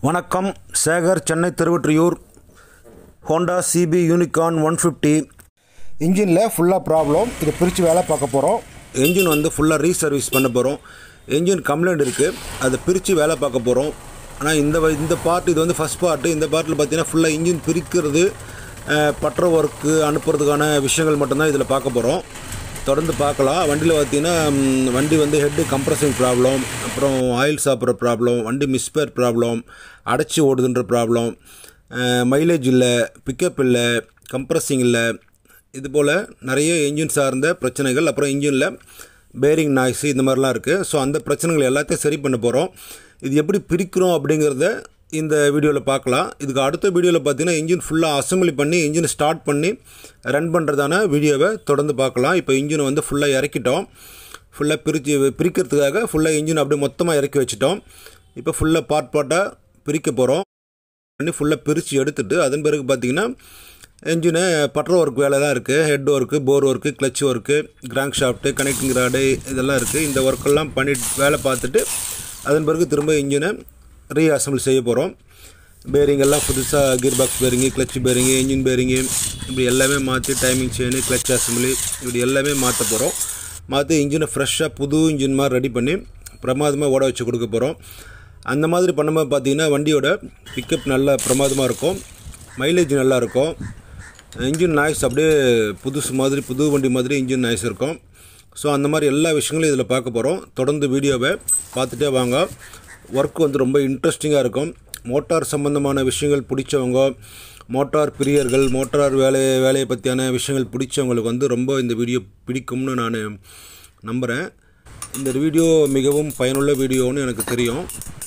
வணக்கம் Sekar Chennai Thiruvottiyur Honda CB Unicorn one fifty இன்ஜினில் ஃபுல்லாக ப்ராப்ளம் இதை பிரித்து வேலை பார்க்க போகிறோம் என்ஜின் வந்து ஃபுல்லாக ரீசர்வீஸ் பண்ண போகிறோம் என்ஜின் கம்ப்ளைண்ட் இருக்குது அதை பிரித்து வேலை பார்க்க போகிறோம் ஆனால் இந்த வ- இந்த பார்ட் இது வந்து ஃபஸ்ட் பார்ட்டு இந்த பார்ட்டில் பார்த்தீங்கன்னா ஃபுல்லாக இன்ஜின் பிரிக்கிறது அஹ், பற்ற ஒர்க்கு அனுப்புறதுக்கான விஷயங்கள் மட்டும்தான் இதில் பார்க்க போகிறோம் தொடர்ந்து பார்க்கலாம் வண்டியில் பார்த்தீங்கன்னா ம், வண்டி வந்து ஹெட்டு கம்ப்ரஸிங் ப்ராப்ளம் அப்புறம் ஆயில் சாப்பிட்ற ப்ராப்ளம் வண்டி மிஸ்பேர் ப்ராப்ளம் அடைச்சி ஓடுதுன்ற ப்ராப்ளம் மைலேஜ் இல்லை பிக்கப் இல்லை கம்ப்ரஸிங் இல்லை இது போல் நிறைய இன்ஜின் சார்ந்த பிரச்சனைகள் அப்புறம் இன்ஜினில் பேரிங் நாய்ஸ் இந்த மாதிரிலாம் இருக்குது ஸோ அந்த பிரச்சனைகள் எல்லாத்தையும் சரி பண்ண போகிறோம் இது எப்படி பிரிக்கிறோம் அப்படிங்கிறத இந்த வீடியோவில் பார்க்கலாம் இதுக்கு அடுத்த வீடியோவில் பார்த்தீங்கன்னா இன்ஜின் ஃபுல்லாக அசம்பிளி பண்ணி இன்ஜின் ஸ்டார்ட் பண்ணி ரன் பண்ணுறதான வீடியோவை தொடர்ந்து பார்க்கலாம் இப்போ இன்ஜினை வந்து ஃபுல்லாக இறக்கிட்டோம் ஃபுல்லாக பிரித்து பிரிக்கிறதுக்காக ஃபுல்லாக இன்ஜின் அப்படியே மொத்தமாக இறக்கி வச்சிட்டோம் இப்போ ஃபுல்லாக பார்ட் பார்ட்டாக பிரிக்க போகிறோம் பண்ணி ஃபுல்லாக பிரித்து எடுத்துட்டு அதன் பிறகு பார்த்தீங்கன்னா என்ஜினு பட்ர ஒர்க் வேலை தான் இருக்குது head work bore work clutch work crankshaft connecting rod இதெல்லாம் இருக்குது இந்த ஒர்க்கெல்லாம் பண்ணி வேலை பார்த்துட்டு அதன் பிறகு திரும்ப இன்ஜினை ரீஅசம்பிள் செய்ய போகிறோம் பேரிங் எல்லாம் புதுசாக gearbox bearing clutch bearing engine bearing இப்படி எல்லாமே மாற்றி டைமிங் செயின் கிளச் அசம்பிளி இப்படி எல்லாமே மாற்ற போகிறோம் மாற்றி இன்ஜினை ஃப்ரெஷ்ஷாக புது இன்ஜின் மாதிரி ரெடி பண்ணி பிரமாதமாக ஓட வச்சு கொடுக்க போகிறோம் அந்த மாதிரி பண்ணும்போது பார்த்தீங்கன்னா வண்டியோட பிக்கப் நல்லா பிரமாதமாக இருக்கும் மைலேஜ் நல்லா இருக்கும் இன்ஜின் நாய்ஸ் அப்படியே புதுசு மாதிரி புது வண்டி மாதிரி இன்ஜின் நாய்ஸ் இருக்கும் ஸோ அந்த மாதிரி எல்லா விஷயங்களும் இதில் பார்க்க போகிறோம் தொடர்ந்து வீடியோவை பார்த்துட்டே வாங்க ஒர்க் வந்து ரொம்ப இன்ட்ரெஸ்டிங்காக இருக்கும் மோட்டார் சம்பந்தமான விஷயங்கள் பிடிச்சவங்க மோட்டார் பிரியர்கள் மோட்டார் வேலை வேலையை பற்றியான விஷயங்கள் பிடிச்சவங்களுக்கு வந்து ரொம்ப இந்த வீடியோ பிடிக்கும்னு நான் நம்புகிறேன் இந்த வீடியோ மிகவும் பயனுள்ள வீடியோன்னு எனக்கு தெரியும்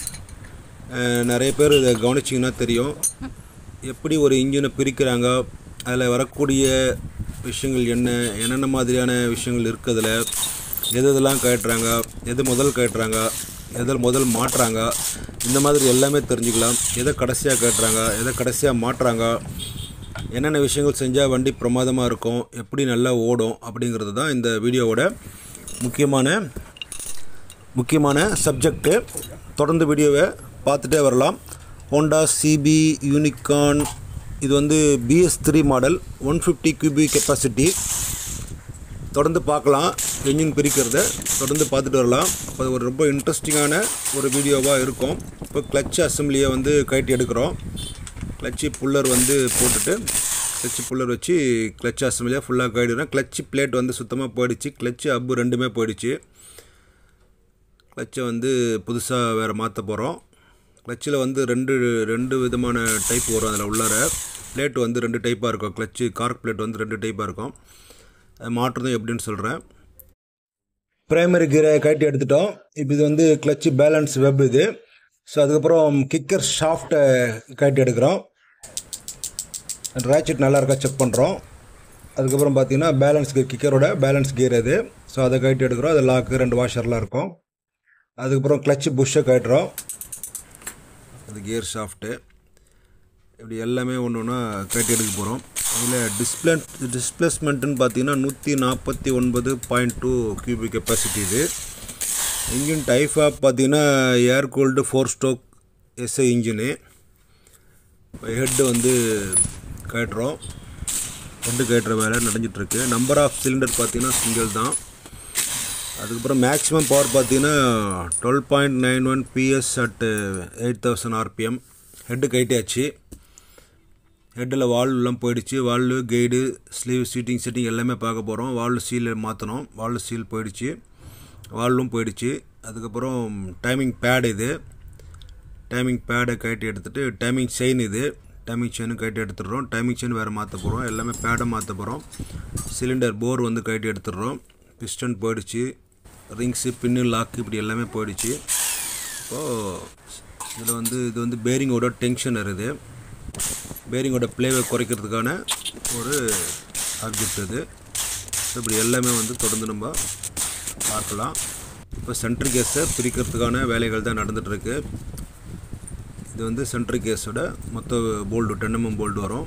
அஹ் நிறைய பேர் இதை கவனிச்சிங்கன்னா தெரியும் எப்படி ஒரு இன்ஜினை பிரிக்கிறாங்க அதில் வரக்கூடிய விஷயங்கள் என்ன என்னென்ன மாதிரியான விஷயங்கள் இருக்குதுல எது எதெல்லாம் கட்டுறாங்க எது முதல் கட்டுறாங்க எதில் முதல் மாட்டுறாங்க இந்த மாதிரி எல்லாமே தெரிஞ்சுக்கலாம் எதை கடைசியாக கட்டுறாங்க எதை கடைசியாக மாட்டுறாங்க என்னென்ன விஷயங்கள் செஞ்சால் வண்டி பிரமாதமாக இருக்கும் எப்படி நல்லா ஓடும் அப்படிங்கிறது தான் இந்த வீடியோவோட முக்கியமான முக்கியமான சப்ஜெக்ட்டு தொடர்ந்து வீடியோவை பார்த்துட்டே வரலாம் ஹோண்டா சிபி யூனிகான் இது வந்து BS three model one fifty cubic capacity தொடர்ந்து பார்க்கலாம் என்ஜின் பிரிக்கிறத தொடர்ந்து பார்த்துட்டு வரலாம் அப்போ அது ஒரு ரொம்ப இன்ட்ரெஸ்டிங்கான ஒரு வீடியோவாக இருக்கும் இப்போ கிளச் அசம்பிளியை வந்து கழட்டி எடுக்கிறோம் கிளச்சி புல்லர் வந்து போட்டுட்டு கிளச்சி புல்லர் வச்சு கிளச் அசம்பிளியாக ஃபுல்லாக கழிடுறோம் கிளச்சி பிளேட் வந்து சுத்தமாக போயிடுச்சு கிளச்சு அப்பு ரெண்டுமே போயிடுச்சு கிளச்சை வந்து புதுசாக வேறு மாற்ற போகிறோம் கிளச்சில் வந்து ரெண்டு ரெண்டு விதமான டைப் வரும் அதில் உள்ளார பிளேட் வந்து ரெண்டு டைப்பாக இருக்கும் கிளச்சு கார்க் பிளேட் வந்து ரெண்டு டைப்பாக இருக்கும் அது மாற்றுறதும் எப்படின்னு சொல்கிறேன் பிரைமரி கீரை கட்டி எடுத்துட்டோம் இப்போ இது வந்து கிளச்சு பேலன்ஸ் வெப் இது ஸோ அதுக்கப்புறம் கிக்கர் ஷாஃப்ட்டை கட்டி எடுக்கிறோம் ரேச்செட் நல்லா இருக்கா செக் பண்ணுறோம் அதுக்கப்புறம் பார்த்தீங்கன்னா பேலன்ஸ் கீர் கிக்கரோட பேலன்ஸ் கீர் அது ஸோ அதை கட்டி எடுக்கிறோம் அது லாக்கு ரெண்டு வாஷர்லாம் இருக்கும் அதுக்கப்புறம் கிளச்சு புஷ்ஷை கட்டுறோம் அது கியர் ஷாஃப்ட்டு இப்படி எல்லாமே ஒன்று ஒன்றா கட்டி எடுக்க போகிறோம் அதில் டிஸ்பிளே டிஸ்பிளேஸ்மெண்ட்டுன்னு பார்த்தீங்கன்னா நூற்றி நாற்பத்தி ஒன்பது பாயிண்ட் டூ கியூபி கெப்பாசிட்டி இது இன்ஜின் டைஃபாக பார்த்தீங்கன்னா air cooled four stroke SI engine head வந்து கட்டுறோம் ஹெட்டு கட்டுற வேலை நடந்துகிட்ருக்கு நம்பர் ஆஃப் சிலிண்டர் பார்த்தீங்கன்னா சிங்கிள் தான் அதுக்கப்புறம் மேக்ஸிமம் பவர் பார்த்தீங்கன்னா twelve point nine one PS at eight thousand RPM head கைட்டியாச்சு ஹெட்டில் வால்வ்லாம் போயிடுச்சு valve guide sleeve seating setting எல்லாமே பார்க்க போகிறோம் வால்வு சீல் மாற்றணும் வால்வு சீல் போயிடுச்சு வால்வும் போயிடுச்சு அதுக்கப்புறம் டைமிங் பேட் இது டைமிங் பேடை கட்டி எடுத்துகிட்டு டைமிங் செயின் இது டைமிங் செயினும் கட்டி எடுத்துடுறோம் டைமிங் செயின் வேறு மாற்ற போகிறோம் எல்லாமே பேடை மாற்ற போகிறோம் சிலிண்டர் போர் வந்து கட்டி எடுத்துடுறோம் பிஸ்டன் போயிடுச்சு ரிங்ஸு பின்னு லாக்கு இப்படி எல்லாமே போயிடுச்சு இப்போது இதில் வந்து இது வந்து பேரிங்கோட டென்ஷன் இருக்குது பேரிங்கோட ப்ளேவை குறைக்கிறதுக்கான ஒரு ஆப்ஜெக்ட் இது ஸோ இப்படி எல்லாமே வந்து தொடர்ந்து நம்ம பார்க்கலாம் இப்போ சென்ட்ரி கேஸை பிரிக்கிறதுக்கான வேலைகள் தான் நடந்துகிட்ருக்கு இது வந்து சென்ட்ரி கேஸோட மொத்த போல்டு டென் எம்எம் போல்டு வரும்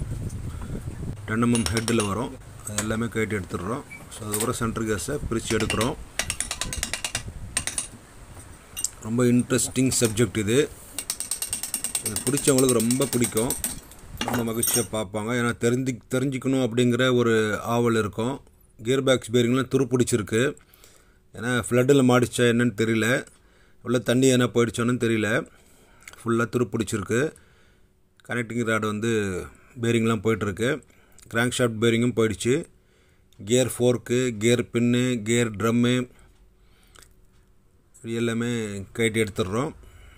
டென் எம்எம் ஹெட்டில் வரும் அது எல்லாமே கட்டி எடுத்துடுறோம் ஸோ அதுக்கப்புறம் சென்ட்ரி கேஸை பிரித்து எடுக்கிறோம் ரொம்ப இன்ட்ரெஸ்டிங் சப்ஜெக்ட் இது இது பிடிச்சவங்களுக்கு ரொம்ப பிடிக்கும் ரொம்ப மகிழ்ச்சியாக பார்ப்பாங்க ஏன்னா தெரிஞ்சு தெரிஞ்சுக்கணும் அப்படிங்கிற ஒரு ஆவல் இருக்கும் கியர் பேக்ஸ் பேரிங்லாம் துரு பிடிச்சிருக்கு ஏன்னா ஃப்ளட்டில் மாடிச்சா என்னன்னு தெரியல உள்ள தண்ணி என்ன போயிடுச்சோன்னு தெரியல ஃபுல்லாக துரு பிடிச்சிருக்கு கனெக்டிங் ராடு வந்து பேரிங்லாம் போயிட்டுருக்கு கிராங்க் ஷாஃப்ட் பேரிங்கும் போயிடுச்சு gear fork gear pin gear drum இது எல்லாமே கட்டி எடுத்துடுறோம்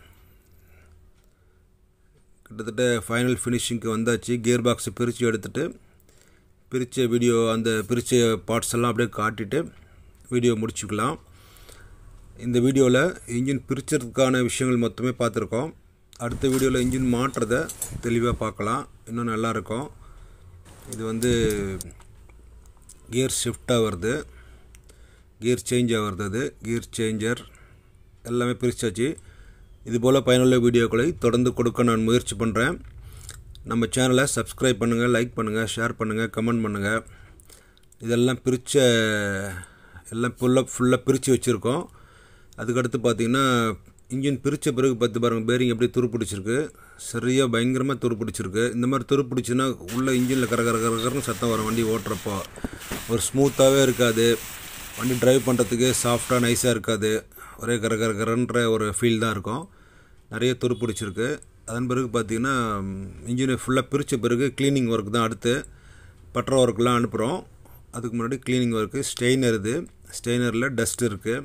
கிட்டத்தட்ட ஃபைனல் ஃபினிஷிங்க்கு வந்தாச்சு கியர் பாக்ஸை பிரித்து எடுத்துகிட்டு பிரித்த வீடியோ அந்த பிரித்த பார்ட்ஸ் எல்லாம் அப்படியே காட்டிட்டு வீடியோ முடிச்சுக்கலாம் இந்த வீடியோவில் இன்ஜின் பிரிச்சதுக்கான விஷயங்கள் மொத்தமே பார்த்துருக்கோம் அடுத்த வீடியோவில் இன்ஜின் மாற்றுறதை தெளிவாக பார்க்கலாம் இன்னும் நல்லாயிருக்கும் இது வந்து கியர் ஷிஃப்டாக வருது கியர் சேஞ்ச் ஆகிறது அது கியர் சேஞ்சர் எல்லாமே பிரிச்சாச்சு இதுபோல் பயனுள்ள வீடியோக்களை தொடர்ந்து கொடுக்க நான் முயற்சி பண்ணுறேன் நம்ம சேனலை சப்ஸ்கிரைப் பண்ணுங்கள் லைக் பண்ணுங்கள் ஷேர் பண்ணுங்கள் கமெண்ட் பண்ணுங்கள் இதெல்லாம் பிரித்த எல்லாம் ஃபுல்லாக ஃபுல்லாக பிரித்து வச்சுருக்கோம் அதுக்கடுத்து பார்த்திங்கன்னா இன்ஜின் பிரித்த பிறகு பார்த்து பாருங்கள் பேரிங் எப்படி துரு பிடிச்சிருக்கு சரியாக பயங்கரமாக துரு பிடிச்சிருக்கு இந்த மாதிரி துரு பிடிச்சுன்னா உள்ள இன்ஜினில் கர கர கரன்னு சத்தம் வரும் வண்டி ஓட்டுறப்போ ஒரு ஸ்மூத்தாகவே இருக்காது வண்டி ட்ரைவ் பண்ணுறதுக்கு சாஃப்டாக நைஸாக இருக்காது ஒரே கர கர கரன்ற ஒரு ஃபீல் தான் இருக்கும் நிறைய துரு பிடிச்சிருக்கு அதன் பிறகு பார்த்திங்கன்னா இன்ஜினை ஃபுல்லாக பிரித்த பிறகு க்ளீனிங் ஒர்க் தான் அடுத்து பற்ற ஒர்க்லாம் அனுப்புகிறோம் அதுக்கு முன்னாடி க்ளீனிங் ஒர்க்கு ஸ்டெய்னர் இது ஸ்டெய்னரில் டஸ்ட் இருக்குது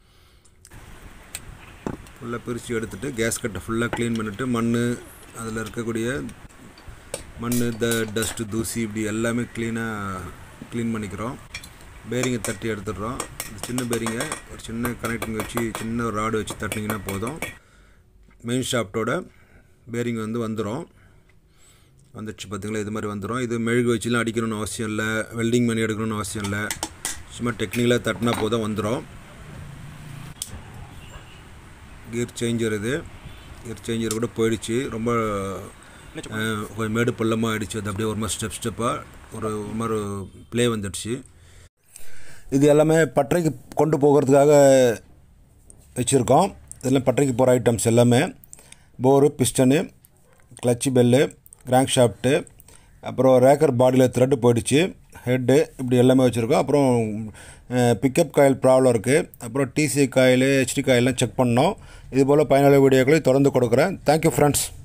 ஃபுல்லாக பிரித்து எடுத்துகிட்டு கேஸ் கட்டை ஃபுல்லாக க்ளீன் பண்ணிவிட்டு மண் அதில் இருக்கக்கூடிய மண் த டஸ்ட்டு தூசி இப்படி எல்லாமே க்ளீனாக க்ளீன் பண்ணிக்கிறோம் பேரிங்கை தட்டி எடுத்துடுறோம் இந்த சின்ன பேரிங்கை ஒரு சின்ன கனெக்டிங் வச்சு சின்ன ஒரு ராடு வச்சு தட்டினீங்கன்னா போதும் மெயின் ஷாஃப்டோட பேரிங் வந்து வந்துடும் வந்துடுச்சு பார்த்திங்களா இது மாதிரி வந்துடும் இது மெழுகு வச்சுலாம் அடிக்கணும்னு அவசியம் இல்லை வெல்டிங் பண்ணி எடுக்கணும்னு அவசியம் இல்லை சும்மா டெக்னிக்கலாக தட்டினா போதும் வந்துடும் கியர் சேஞ்சர் இது கியர் சேஞ்சர் கூட போயிடுச்சு ரொம்ப கொஞ்சம் மேடு பள்ளமாக ஆகிடுச்சு அது அப்படியே ஒரு மாதிரி ஸ்டெப் ஸ்டெப்பாக ஒரு ஒரு மாதிரி ப்ளே வந்துடுச்சு இது எல்லாமே பட்டறைக்கு கொண்டு போகிறதுக்காக வச்சுருக்கோம் இதெல்லாம் பட்டறைக்கு போகிற ஐட்டம்ஸ் எல்லாமே bore piston clutch bell crank shaft அப்புறம் ரேக்கர் பாடியில் த்ரெட்டு போயிடுச்சு ஹெட்டு இப்படி எல்லாமே வச்சுருக்கோம் அப்புறம் பிக்கப் காயில் ப்ராப்ளம் இருக்குது அப்புறம் டிசி காயில் ஹெச்டி காயிலாம் செக் பண்ணோம் இது போல் பயனுள்ள வீடியோக்களை தொடர்ந்து கொடுக்குறேன் தேங்க்யூ ஃப்ரெண்ட்ஸ்